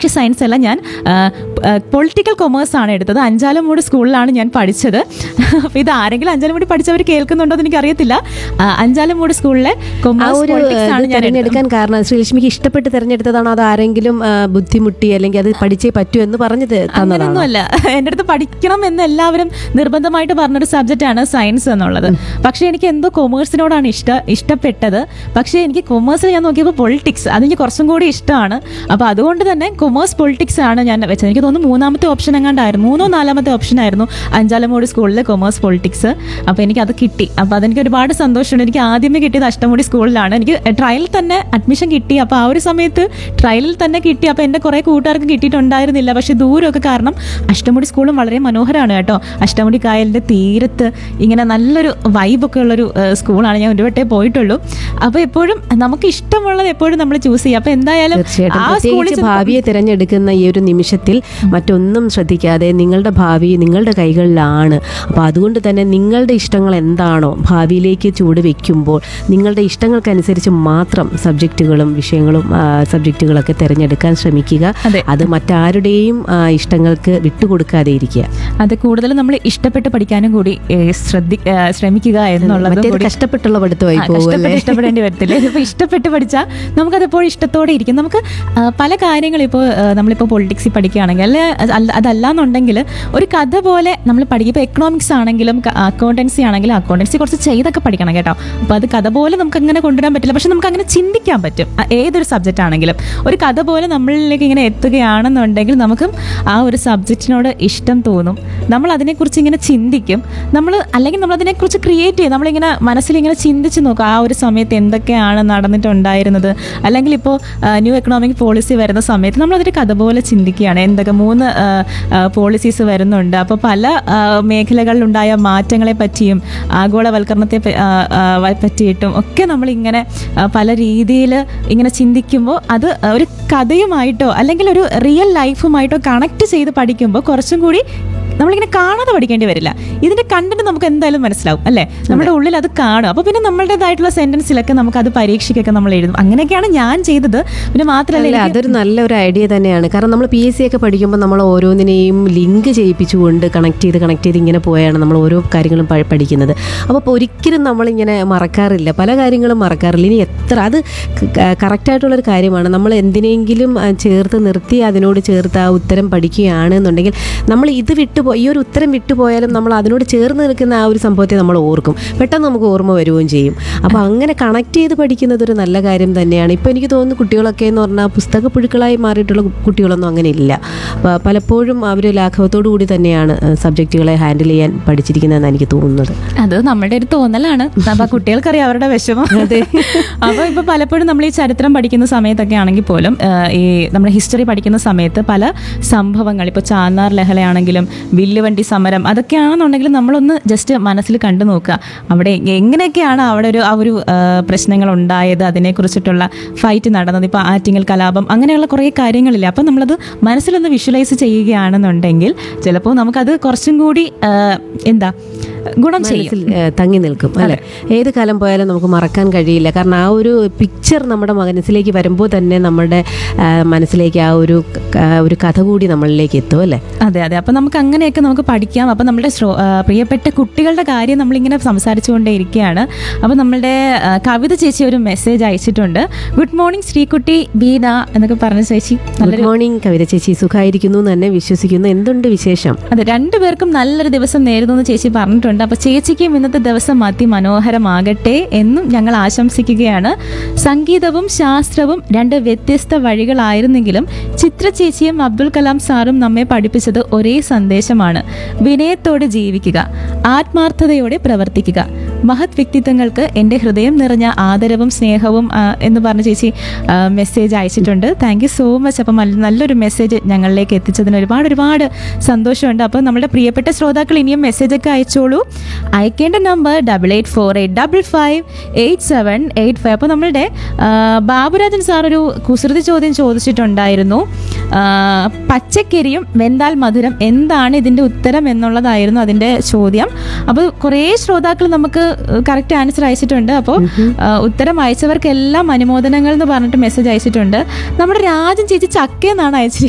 പക്ഷേ സയൻസ് അല്ല ഞാൻ പൊളിറ്റിക്കൽ കൊമേഴ്സ് ആണ് എടുത്തത് അഞ്ചാലമൂട് സ്കൂളിലാണ് ഞാൻ പഠിച്ചത് അപ്പോൾ ഇത് ആരെങ്കിലും അഞ്ചാലമൂടി പഠിച്ചവർ കേൾക്കുന്നുണ്ടോ എന്ന് എനിക്കറിയത്തില്ല ആ, അഞ്ചാലമൂട് സ്കൂളിലെ ആ കൊമേഴ്സ് ഒരു പൊളിറ്റിക്സ് ആണ് ഇത് ഞാൻ എടുത്തത്. തിരഞ്ഞെടുക്കാൻ കാരണം ശ്രീലക്ഷ്മിക്ക് ഇഷ്ടപ്പെട്ട് തിരഞ്ഞെടുത്തതാണോ അത് ആരെങ്കിലും ആ, ബുദ്ധിമുട്ടി അല്ലെങ്കിൽ അത് പഠിച്ചേ പറ്റൂ എന്ന് പറഞ്ഞത് തന്നതാണോ അങ്ങനെയൊന്നുമല്ല എൻ്റെ അടുത്ത് പഠിക്കണം എന്ന് എല്ലാവരും നിർബന്ധമായിട്ട് പറഞ്ഞൊരു സബ്ജക്റ്റാണ് സയൻസ് എന്നുള്ളത് പക്ഷേ എനിക്ക് എന്തോ കൊമേഴ്സിനോടാണ് ഇഷ്ട ഇഷ്ടപ്പെട്ടത് പക്ഷേ എനിക്ക് കൊമേഴ്സിൽ ഞാൻ നോക്കിയപ്പോൾ പൊളിറ്റിക്സ് അതെനിക്ക് കുറച്ചും കൂടി ഇഷ്ടമാണ് അപ്പോൾ അതുകൊണ്ട് തന്നെ കൊമേഴ്സ് പൊളിറ്റിക്സ് ആണ് ഞാൻ വെച്ചത് എനിക്ക് തോന്നുന്നു മൂന്നാമത്തെ ഓപ്ഷൻ എങ്ങാണ്ടായിരുന്നു മൂന്നോ നാലാമത്തെ ഓപ്ഷൻ ആയിരുന്നു അഞ്ചാലമൂടി സ്കൂളിലെ കൊമേഴ്സ് പൊളിറ്റിക്സ് അപ്പോൾ എനിക്ക് അത് കിട്ടി അപ്പോൾ അതെനിക്ക് ഒരുപാട് സന്തോഷമുണ്ട് എനിക്ക് ആദ്യമേ കിട്ടിയത് അഷ്ടമുടി സ്കൂളിലാണ് എനിക്ക് ട്രയലിൽ തന്നെ അഡ്മിഷൻ കിട്ടി അപ്പോൾ ആ ഒരു സമയത്ത് ട്രയലിൽ തന്നെ കിട്ടി അപ്പോൾ എൻ്റെ കുറേ കൂട്ടുകാർക്ക് കിട്ടിയിട്ടുണ്ടായിരുന്നില്ല പക്ഷേ ദൂരമൊക്കെ കാരണം അഷ്ടമുടി സ്കൂളും വളരെ മനോഹരമാണ് കേട്ടോ അഷ്ടമുടി കായലിൻ്റെ തീരത്ത് ഇങ്ങനെ നല്ലൊരു വൈബൊക്കെ ഉള്ളൊരു ഏഹ്, സ്കൂളാണ് ഞാൻ ഒരു വട്ടേ പോയിട്ടുള്ളൂ അപ്പോൾ എപ്പോഴും നമുക്ക് ഇഷ്ടമുള്ളത് എപ്പോഴും നമ്മൾ ചൂസ് ചെയ്യും അപ്പോൾ എന്തായാലും തീർച്ചയായിട്ടും ആ സ്കൂളിൽ പ്രത്യേകിച്ച് ചെന്നപ്പോൾ- ഭാവിയെ തിരഞ്ഞെടുക്കുന്ന ഈ ഒരു നിമിഷത്തിൽ മറ്റൊന്നും ശ്രദ്ധിക്കാതെ നിങ്ങളുടെ ഭാവി നിങ്ങളുടെ കൈകളിലാണ് അപ്പോൾ അതുകൊണ്ട് തന്നെ നിങ്ങളുടെ ഇഷ്ടങ്ങൾ എന്താണോ ഭാവിയിലേക്ക് ചൂട് വെക്കുമ്പോൾ നിങ്ങളുടെ ഇഷ്ടങ്ങൾക്കനുസരിച്ച് മാത്രം സബ്ജക്റ്റുകളും വിഷയങ്ങളും ആ, സബ്ജക്റ്റുകളൊക്കെ തിരഞ്ഞെടുക്കാൻ ശ്രമിക്കുക അതെ. അത് മറ്റാരുടെയും ആ, ഇഷ്ടങ്ങൾക്ക് വിട്ടുകൊടുക്കാതെ ഇരിക്കുക അത് കൂടുതൽ നമ്മൾ ഇഷ്ടപ്പെട്ട് പഠിക്കാനും കൂടി ഏഹ്, ശ്രദ്ധി ഏഹ്, ശ്രമിക്കുക എന്നുള്ളത് മറ്റേത് കൂടി കഷ്ടപ്പെട്ടുള്ള പഠിത്തമായി ആ, പോകും കഷ്ടപ്പെട്ട് ഇഷ്ടപ്പെടേണ്ടി വരത്തില്ല ഇതിപ്പോൾ ഇഷ്ടപ്പെട്ട് പഠിച്ചാൽ നമുക്കതെപ്പോഴും ഇഷ്ടത്തോടെ ഇരിക്കും നമുക്ക് ആ, പല കാര്യങ്ങളും ഇപ്പോൾ നമ്മളിപ്പോൾ പൊളിറ്റിക്സിൽ പഠിക്കുകയാണെങ്കിൽ അല്ലെ അല്ല- അതല്ലാന്നുണ്ടെങ്കിൽ ഒരു കഥ പോലെ നമ്മൾ പഠിക്കും ഇപ്പോൾ എക്കണോമിക്സ് ആണെങ്കിലും അക്കൗണ്ടൻസി ആണെങ്കിലും അക്കൗണ്ടൻസി കുറച്ച് ചെയ്തൊക്കെ പഠിക്കണം കേട്ടോ അപ്പോൾ അത് കഥ പോലെ നമുക്ക് അങ്ങനെ കൊണ്ടുവരാൻ പറ്റില്ല പക്ഷെ നമുക്ക് അങ്ങനെ ചിന്തിക്കാൻ പറ്റും ആ, ഏതൊരു സബ്ജക്റ്റ് ആണെങ്കിലും ഒരു കഥ പോലെ നമ്മളിലേക്ക് ഇങ്ങനെ എത്തുകയാണെന്നുണ്ടെങ്കിൽ നമുക്കും ആ ഒരു സബ്ജക്റ്റിനോട് ഇഷ്ടം തോന്നും നമ്മൾ അതിനെക്കുറിച്ച് ഇങ്ങനെ ചിന്തിക്കും നമ്മൾ അല്ലെങ്കിൽ നമ്മൾ അതിനെക്കുറിച്ച് ക്രിയേറ്റ് ചെയ്യും നമ്മളിങ്ങനെ മനസ്സിൽ ഇങ്ങനെ ചിന്തിച്ച് നോക്കും ആ ഒരു സമയത്ത് എന്തൊക്കെയാണ് നടന്നിട്ടുണ്ടായിരുന്നത് അല്ലെങ്കിൽ ഇപ്പോൾ ന്യൂ എക്കണോമിക് പോളിസി വരുന്ന സമയത്ത് നമ്മളതൊരു കഥ പോലെ ചിന്തിക്കുകയാണ് എന്തൊക്കെ മൂന്ന് പോളിസീസ് വരുന്നുണ്ട് അപ്പോൾ പല ആ, മേഖലകളിലുണ്ടായ മാറ്റങ്ങളെ പറ്റിയും ആഗോളവൽക്കരണത്തെ പ- ആ, ആ, വ- പറ്റിയിട്ടും ഒക്കെ നമ്മളിങ്ങനെ ആ, പല രീതിയിൽ ഇങ്ങനെ ചിന്തിക്കുമ്പോൾ അത് ഒരു കഥയുമായിട്ടോ അല്ലെങ്കിൽ ഒരു റിയൽ ലൈഫുമായിട്ടോ കണക്ട് ചെയ്ത് പഠിക്കുമ്പോൾ കുറച്ചും കൂടി നമ്മളിങ്ങനെ കാണാതെ പഠിക്കേണ്ടി വരില്ല ഇതിന്റെ കണ്ടന്റ് നമുക്ക് എന്തായാലും മനസ്സിലാവും അല്ലേ നമ്മുടെ ഉള്ളിൽ അത് കാണും അപ്പോൾ പിന്നെ നമ്മളുടേതായിട്ടുള്ള സെന്റൻസിലൊക്കെ നമുക്ക് അത് പരീക്ഷയ്ക്കൊക്കെ നമ്മൾ എഴുതും അങ്ങനെയൊക്കെയാണ് ഞാൻ ചെയ്തത് പിന്നെ മാത്രമല്ല അല്ല എനിക്ക് അതൊരു നല്ലൊരു ഐഡിയ തന്നെയാണ് കാരണം നമ്മൾ പി എസ് സി ഒക്കെ പഠിക്കുമ്പോൾ നമ്മൾ ഓരോന്നിനെയും ലിങ്ക് ചെയ്യിപ്പിച്ചുകൊണ്ട് കണക്ട് ചെയ്ത് കണക്ട് ചെയ്ത് ഇങ്ങനെ പോയാണ് നമ്മൾ ഓരോ കാര്യങ്ങളും പ- പഠിക്കുന്നത് അപ്പോൾ ഒരിക്കലും നമ്മളിങ്ങനെ മറക്കാറില്ല പല കാര്യങ്ങളും മറക്കാറില്ല ഇനി എത്ര അത് കറക്റ്റായിട്ടുള്ളൊരു കാര്യമാണ് നമ്മൾ എന്തിനെങ്കിലും ആ, ചേർത്ത് നിർത്തി അതിനോട് ചേർത്ത് ആ ഉത്തരം പഠിക്കുകയാണ് എന്നുണ്ടെങ്കിൽ നമ്മൾ ഇത് വിട്ടുപോ ഈ ഒരു ഉത്തരം വിട്ടുപോയാലും നമ്മൾ അതിനോട് ചേർന്ന് നിൽക്കുന്ന ആ ഒരു സംഭവത്തെ നമ്മൾ ഓർക്കും പെട്ടെന്ന് നമുക്ക് ഓർമ്മ വരികയും ചെയ്യും അപ്പോൾ അങ്ങനെ കണക്ട് ചെയ്ത് പഠിക്കുന്നത് ഒരു നല്ല കാര്യം തന്നെയാണ് ഇപ്പോൾ എനിക്ക് തോന്നുന്നു കുട്ടികളൊക്കെ എന്ന് പറഞ്ഞാൽ പുസ്തക പുഴുക്കളായി മാറിയിട്ടുള്ള കുട്ടികളൊന്നും അങ്ങനെ ഇല്ല അപ്പോൾ പലപ്പോഴും അവർ ലാഘവത്തോടു കൂടി തന്നെയാണ് സബ്ജക്റ്റുകളെ ഹാൻഡിൽ ചെയ്യാൻ പഠിച്ചിരിക്കുന്നതെന്ന് എനിക്ക് തോന്നുന്നത് അത് നമ്മളുടെ ഒരു തോന്നലാണ് അപ്പൊ കുട്ടികൾക്കറിയാം അവരുടെ വിഷമം അതെ. അപ്പൊ ഇപ്പൊ പലപ്പോഴും നമ്മൾ ഈ ചരിത്രം പഠിക്കുന്ന സമയത്തൊക്കെ ആണെങ്കിൽ പോലും ആ, ഈ നമ്മുടെ ഹിസ്റ്ററി പഠിക്കുന്ന സമയത്ത് പല സംഭവങ്ങൾ ഇപ്പോൾ ചാന്നാർ ലഹളയാണെങ്കിലും വില്ലുവണ്ടി സമരം അതൊക്കെയാണെന്നുണ്ടെങ്കിൽ നമ്മളൊന്ന് ജസ്റ്റ് മനസ്സിൽ കണ്ടു നോക്കുക അവിടെ എങ്ങനെയൊക്കെയാണ് അവിടെ ഒരു ആ ഒരു ആ, പ്രശ്നങ്ങൾ ഉണ്ടായത് അതിനെക്കുറിച്ചിട്ടുള്ള ഫൈറ്റ് നടന്നത് ഇപ്പോൾ ആറ്റിങ്ങൽ കലാപം അങ്ങനെയുള്ള കുറേ കാര്യങ്ങളില്ല അപ്പം നമ്മളത് മനസ്സിലൊന്ന് വിഷ്വലൈസ് ചെയ്യുകയാണെന്നുണ്ടെങ്കിൽ ചിലപ്പോൾ നമുക്കത് കുറച്ചും കൂടി ആ, എന്താ ഗുണം ചെയ്യും മനസ്സിൽ ഏ, തങ്ങി നിൽക്കും അല്ലെ ഏത് കാലം പോയാലും നമുക്ക് മറക്കാൻ കഴിയില്ല കാരണം ആ ഒരു പിക്ചർ നമ്മുടെ മനസ്സിലേക്ക് വരുമ്പോൾ തന്നെ നമ്മുടെ ആ, മനസ്സിലേക്ക് ആ ഒരു ക- ആ ഒരു കഥ കൂടി നമ്മളിലേക്ക് എത്തും അല്ലേ അതെ അതെ അപ്പം നമുക്ക് അങ്ങനെയൊക്കെ നമുക്ക് പഠിക്കാം അപ്പം നമ്മുടെ ശ്രോ- ആ, പ്രിയപ്പെട്ട കുട്ടികളുടെ കാര്യം നമ്മളിങ്ങനെ സംസാരിച്ചുകൊണ്ടേ ഇരിക്കുകയാണ് അപ്പം നമ്മളുടെ ആ, കവിത ചേച്ചി ഒരു മെസ്സേജ് അയച്ചിട്ടുണ്ട് ഗുഡ് മോർണിംഗ് ശ്രീകുട്ടി ബീന എന്നൊക്കെ പറഞ്ഞ ചേച്ചി ഗുഡ് മോർണിംഗ് കവിത ചേച്ചി സുഖമായിരിക്കുന്നു എന്ന് തന്നെ വിശ്വസിക്കുന്നു എന്തുണ്ട് വിശേഷം അതെ രണ്ടുപേർക്കും നല്ലൊരു ദിവസം നേരുന്നു എന്ന് ചേച്ചി പറഞ്ഞിട്ടുണ്ട് അപ്പൊ ചേച്ചിക്കും ഇന്നത്തെ ദിവസം അതിമനോഹരമാകട്ടെ എന്നും ഞങ്ങൾ ആശംസിക്കുകയാണ് സംഗീതവും ശാസ്ത്രവും രണ്ട് വ്യത്യസ്ത വഴികളായിരുന്നെങ്കിലും ചിത്ര ചേച്ചിയും അബ്ദുൽ കലാം സാറും നമ്മെ പഠിപ്പിച്ചത് ഒരേ സന്ദേശമാണ് വിനയത്തോടെ ജീവിക്കുക ആത്മാർത്ഥതയോടെ പ്രവർത്തിക്കുക മഹത് വ്യക്തിത്വങ്ങൾക്ക് എൻ്റെ ഹൃദയം നിറഞ്ഞ ആദരവും സ്നേഹവും ആ, എന്ന് പറഞ്ഞ ചേച്ചി ആ, മെസ്സേജ് അയച്ചിട്ടുണ്ട് താങ്ക് യു സോ മച്ച് അപ്പം നല്ല- നല്ലൊരു മെസ്സേജ് ഞങ്ങളിലേക്ക് എത്തിച്ചതിന് ഒരുപാട് ഒരുപാട് സന്തോഷമുണ്ട് അപ്പോൾ നമ്മുടെ പ്രിയപ്പെട്ട ശ്രോതാക്കൾ ഇനിയും മെസ്സേജൊക്കെ അയച്ചോളൂ അയക്കേണ്ട number double eight four eight double five eight seven eight five അപ്പോൾ നമ്മളുടെ ആ, ബാബുരാജൻ സാർ ഒരു കുസൃതി ചോദ്യം ചോദിച്ചിട്ടുണ്ടായിരുന്നു ആ, പച്ചക്കരിയും വെന്താൽ മധുരം എന്താണ് ഇതിൻ്റെ ഉത്തരം എന്നുള്ളതായിരുന്നു അതിൻ്റെ ചോദ്യം അപ്പോൾ കുറേ ശ്രോതാക്കൾ നമുക്ക് കറക്റ്റ് ആൻസർ അയച്ചിട്ടുണ്ട് അപ്പോൾ ആ, ഉത്തരം അയച്ചവർക്കെല്ലാം അനുമോദനങ്ങൾ എന്ന് പറഞ്ഞിട്ട് മെസ്സേജ് അയച്ചിട്ടുണ്ട് നമ്മുടെ രാജൻ ചേച്ചി ചക്ക എന്നാണ് അയച്ചിരിക്കുന്നത്